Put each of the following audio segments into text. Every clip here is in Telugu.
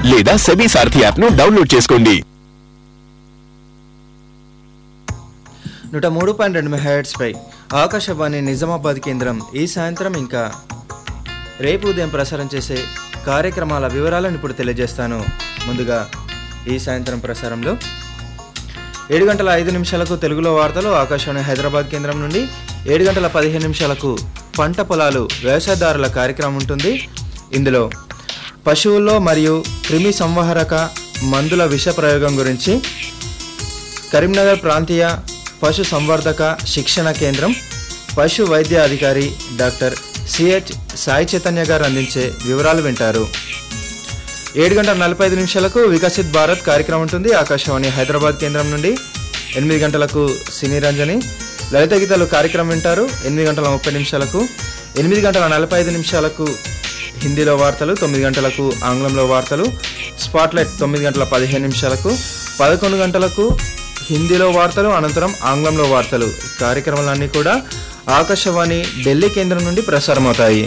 లేదా సెబీ సారథి యాప్ ను డౌన్లోడ్ చేసుకోండి నూట మూడు పాయింట్ రెండు మెగాహెట్స్ పై ఆకాశవాణి నిజామాబాద్ కేంద్రం ఈ సాయంత్రం ఇంకా రేపు ఉదయం ప్రసారం చేసే కార్యక్రమాల వివరాలను ఇప్పుడు తెలియజేస్తాను ముందుగా ఈ సాయంత్రం ప్రసారంలో ఏడు గంటల ఐదు నిమిషాలకు తెలుగులో వార్తలు ఆకాశవాణి హైదరాబాద్ కేంద్రం నుండి ఏడు గంటల పదిహేను నిమిషాలకు పంట పొలాలు వ్యవసాయదారుల కార్యక్రమం ఉంటుంది ఇందులో పశువుల్లో మరియు క్రిమి సంవహరక మందుల విష ప్రయోగం గురించి కరీంనగర్ ప్రాంతీయ పశు సంవర్ధక శిక్షణ కేంద్రం పశు వైద్య అధికారి డాక్టర్ సిహెచ్ సాయి చైతన్య గారు అందించే వివరాలు వింటారు ఏడు గంటల నలభై ఐదు నిమిషాలకు వికసిత్ భారత్ కార్యక్రమం ఉంటుంది ఆకాశవాణి హైదరాబాద్ కేంద్రం నుండి ఎనిమిది గంటలకు సినీ రంజని లలిత గీతాలు కార్యక్రమం వింటారు ఎనిమిది గంటల ముప్పై నిమిషాలకు ఎనిమిది గంటల నలభై ఐదు నిమిషాలకు హిందీలో వార్తలు తొమ్మిది గంటలకు ఆంగ్లంలో వార్తలు స్పాట్లైట్ తొమ్మిది గంటల పదిహేను నిమిషాలకు పదకొండు గంటలకు హిందీలో వార్తలు అనంతరం ఆంగ్లంలో వార్తలు ఈ కార్యక్రమాలన్నీ కూడా ఆకాశవాణి ఢిల్లీ కేంద్రం నుండి ప్రసారమవుతాయి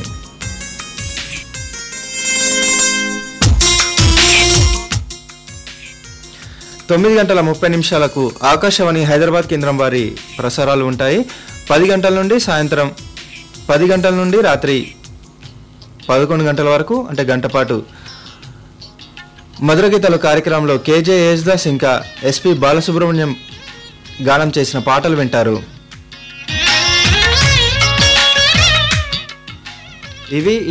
తొమ్మిది గంటల ముప్పై నిమిషాలకు ఆకాశవాణి హైదరాబాద్ కేంద్రం వారి ప్రసారాలు ఉంటాయి పది గంటల నుండి సాయంత్రం పది గంటల నుండి రాత్రి పదకొండు గంటల వరకు అంటే గంట పాటు మధుర గీతాలు కార్యక్రమంలో కేజే యేసుదాస్ ఇంకా ఎస్పి బాలసుబ్రహ్మణ్యం గానం చేసిన పాటలు వింటారు ఇవి